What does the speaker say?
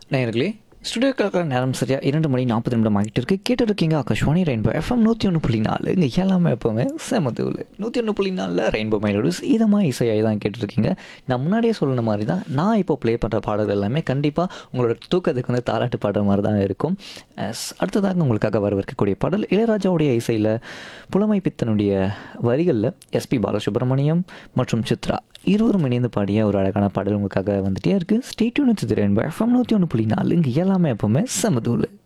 நேயர்களே ஸ்டுடியோக்காக நேரம் சரியா இரண்டு மணி நாற்பது நிமிடம் ஆகிட்டு இருக்கு கேட்டு இருக்கீங்க ஆகாஷ்வாணி ரெயின்போ எஃப்எம் நூற்றி ஒன்று புள்ளி நாலு இங்கே எல்லாமே எப்போவுமே செமத்தூள் நூற்றி ஒன்று புள்ளி நாலில் ரெயின்போ மைலோடு இதமாக இசையாகி தான் கேட்டுருக்கீங்க நான் முன்னாடியே சொன்ன மாதிரி தான் நான் இப்போ ப்ளே பண்ணுற பாடல்கள் எல்லாமே கண்டிப்பாக உங்களோட தூக்கத்துக்கு வந்து தாலாட்டு பாடுற மாதிரி தான் இருக்கும் As அடுத்ததாக உங்களுக்காக வரவிருக்கக்கூடிய பாடல் இளையராஜாவுடைய இசையில் புலமை பித்தனுடைய வரிகளில் எஸ்பி பாலசுப்ரமணியம் மற்றும் சித்ரா இருவரும் இணைந்து பாடிய ஒரு அழகான பாடல் உங்களுக்காக வந்துட்டே இருக்குது ஸ்டேட்யூன் ரெயின்போ எஃப்எம் நூற்றி ஒன்று புள்ளி நாலு இங்கே எல்லாமே எப்போவுமே செமதூள்